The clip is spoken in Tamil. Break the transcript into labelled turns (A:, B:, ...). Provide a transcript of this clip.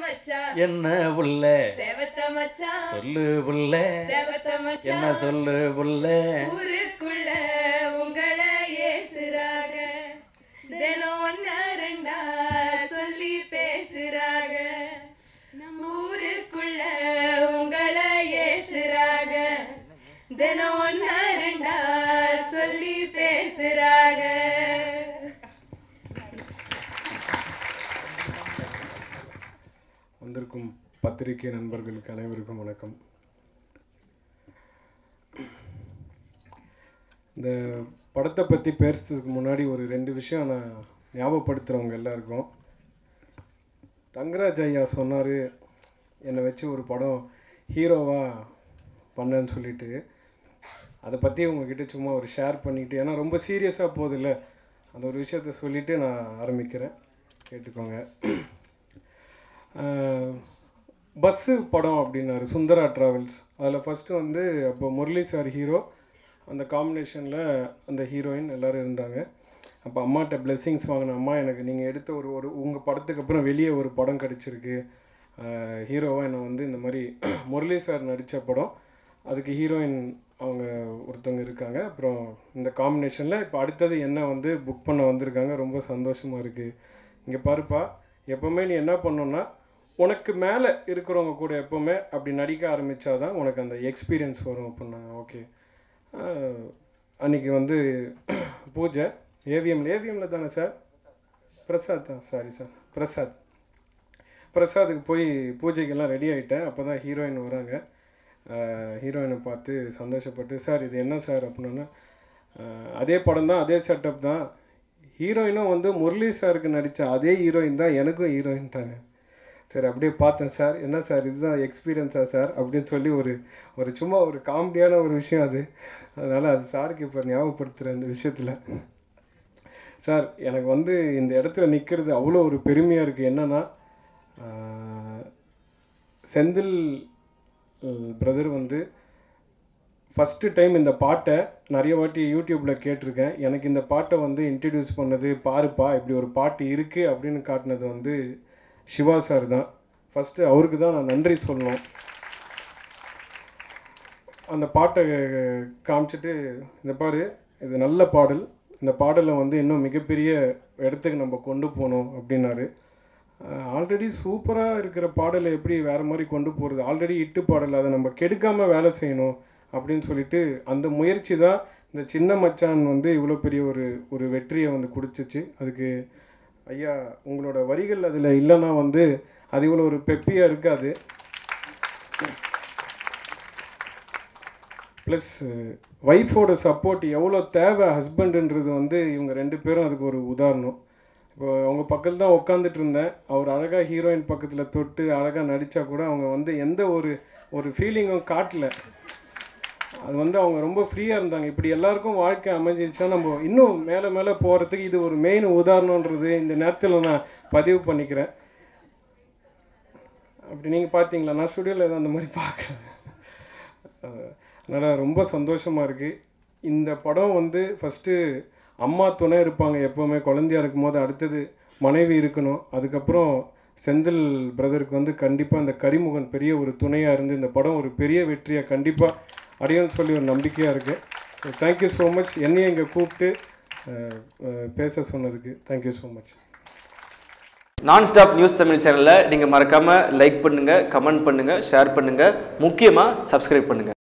A: மச்சான்
B: என்ன புள்ள
A: செவத்த மச்சான்
B: சொல்லு புள்ள
A: செவத்த
B: என்ன
A: மச்சான்
B: சொல்லு புள்ள
A: ஊருக்குள்ள உங்களை ஏசுறாங்க தினம் ஒன்ன ரெண்டா சொல்லி பேசுறாங்க நம்ம ஊருக்குள்ள உங்களை ஏசுறாங்க தினம் ஒன்ன ரெண்டா சொல்லி பேசுறாங்க
C: வந்திருக்கும் பத்திரிகை நண்பர்களுக்கு அனைவருக்கும் வணக்கம் இந்த படத்தை பற்றி பேசுறதுக்கு முன்னாடி ஒரு ரெண்டு விஷயம் நான் ஞாபகப்படுத்துகிறவங்க எல்லாருக்கும் தங்கராஜ் ஐயா சொன்னார் என்னை வச்சு ஒரு படம் ஹீரோவாக பண்ணேன்னு சொல்லிட்டு அதை பற்றி உங்ககிட்ட சும்மா ஒரு ஷேர் பண்ணிக்கிட்டு ஏன்னா ரொம்ப சீரியஸாக போகுதுல்ல அந்த ஒரு விஷயத்த சொல்லிவிட்டு நான் ஆரம்பிக்கிறேன் கேட்டுக்கோங்க பஸ்ஸு படம் அப்படின்னாரு சுந்தரா ட்ராவல்ஸ் அதில் ஃபஸ்ட்டு வந்து அப்போ முரளி சார் ஹீரோ அந்த காம்பினேஷனில் அந்த ஹீரோயின் எல்லோரும் இருந்தாங்க அப்போ அம்மாட்ட பிளெஸ்ஸிங்ஸ் வாங்கின அம்மா எனக்கு நீங்கள் எடுத்த ஒரு ஒரு உங்கள் படத்துக்கு அப்புறம் வெளியே ஒரு படம் கிடச்சிருக்கு ஹீரோவாக என்னை வந்து இந்த மாதிரி முரளி சார் நடித்த படம் அதுக்கு ஹீரோயின் அவங்க ஒருத்தவங்க இருக்காங்க அப்புறம் இந்த காம்பினேஷனில் இப்போ அடுத்தது என்ன வந்து புக் பண்ண வந்திருக்காங்க ரொம்ப சந்தோஷமாக இருக்குது இங்கே பாருப்பா எப்போவுமே நீ என்ன பண்ணணும்னா உனக்கு மேலே இருக்கிறவங்க கூட எப்போவுமே அப்படி நடிக்க ஆரம்பித்தாதான் உனக்கு அந்த எக்ஸ்பீரியன்ஸ் வரும் அப்படின்னாங்க ஓகே அன்றைக்கி வந்து பூஜை ஏவிஎம்ல ஏவிஎம்ல தானே சார் பிரசாத் தான் சாரி சார் பிரசாத் பிரசாத்துக்கு போய் பூஜைக்கெல்லாம் ரெடி ஆகிட்டேன் அப்போ தான் ஹீரோயின் வராங்க ஹீரோயினை பார்த்து சந்தோஷப்பட்டு சார் இது என்ன சார் அப்படின்னா அதே படம் தான் அதே செட்டப் தான் ஹீரோயினும் வந்து முரளி சாருக்கு நடித்த அதே ஹீரோயின் தான் எனக்கும் ஹீரோயின்ட்டாங்க சரி அப்படியே பார்த்தேன் சார் என்ன சார் இதுதான் எக்ஸ்பீரியன்ஸா சார் அப்படின்னு சொல்லி ஒரு ஒரு சும்மா ஒரு காமெடியான ஒரு விஷயம் அது அதனால் அது சாருக்கு இப்போ ஞாபகப்படுத்துகிறேன் இந்த விஷயத்தில் சார் எனக்கு வந்து இந்த இடத்துல நிற்கிறது அவ்வளோ ஒரு பெருமையாக இருக்குது என்னென்னா செந்தில் பிரதர் வந்து ஃபஸ்ட்டு டைம் இந்த பாட்டை நிறைய வாட்டி யூடியூப்பில் கேட்டிருக்கேன் எனக்கு இந்த பாட்டை வந்து இன்ட்ரடியூஸ் பண்ணது பாருப்பா இப்படி ஒரு பாட்டு இருக்குது அப்படின்னு காட்டினது வந்து சிவா சார் தான் ஃபஸ்ட்டு அவருக்கு தான் நான் நன்றி சொல்லணும் அந்த பாட்டை காமிச்சிட்டு இந்த பாரு இது நல்ல பாடல் இந்த பாடலை வந்து இன்னும் மிகப்பெரிய இடத்துக்கு நம்ம கொண்டு போகணும் அப்படின்னாரு ஆல்ரெடி சூப்பராக இருக்கிற பாடலை எப்படி வேறு மாதிரி கொண்டு போகிறது ஆல்ரெடி இட்டு பாடல் அதை நம்ம கெடுக்காமல் வேலை செய்யணும் அப்படின்னு சொல்லிட்டு அந்த முயற்சி தான் இந்த சின்ன மச்சான் வந்து இவ்வளோ பெரிய ஒரு ஒரு வெற்றியை வந்து கொடுத்துச்சு அதுக்கு ஐயா உங்களோட வரிகள் அதில் இல்லைன்னா வந்து அது இவ்வளோ ஒரு பெப்பியாக இருக்காது ப்ளஸ் ஒய்ஃபோட சப்போர்ட் எவ்வளோ தேவை ஹஸ்பண்டுன்றது வந்து இவங்க ரெண்டு பேரும் அதுக்கு ஒரு உதாரணம் இப்போ அவங்க பக்கத்தில் தான் உட்காந்துட்டு இருந்தேன் அவர் அழகாக ஹீரோயின் பக்கத்தில் தொட்டு அழகாக நடித்தா கூட அவங்க வந்து எந்த ஒரு ஒரு ஃபீலிங்கும் காட்டல அது வந்து அவங்க ரொம்ப ஃப்ரீயாக இருந்தாங்க இப்படி எல்லாருக்கும் வாழ்க்கை அமைஞ்சிருச்சா நம்ம இன்னும் மேலே மேலே போகிறதுக்கு இது ஒரு மெயின் உதாரணன்றது இந்த நேரத்தில் நான் பதிவு பண்ணிக்கிறேன் அப்படி நீங்கள் பார்த்தீங்களா நான் ஸ்டுடியோவில் எதுவும் அந்த மாதிரி பார்க்குறேன் அதனால் ரொம்ப சந்தோஷமாக இருக்குது இந்த படம் வந்து ஃபஸ்ட்டு அம்மா துணை இருப்பாங்க எப்போவுமே குழந்தையா இருக்கும்போது அடுத்தது மனைவி இருக்கணும் அதுக்கப்புறம் செந்தில் பிரதருக்கு வந்து கண்டிப்பாக இந்த கரிமுகன் பெரிய ஒரு துணையாக இருந்து இந்த படம் ஒரு பெரிய வெற்றியாக கண்டிப்பாக அடையும்னு சொல்லி ஒரு நம்பிக்கையாக இருக்குது ஸோ தேங்க்யூ ஸோ மச் என்னையும் இங்கே கூப்பிட்டு பேச சொன்னதுக்கு தேங்க்யூ ஸோ மச்
D: நான் ஸ்டாப் நியூஸ் தமிழ் சேனலை நீங்கள் மறக்காமல் லைக் பண்ணுங்கள் கமெண்ட் பண்ணுங்கள் ஷேர் பண்ணுங்கள் முக்கியமாக சப்ஸ்கிரைப் பண்ணுங்கள்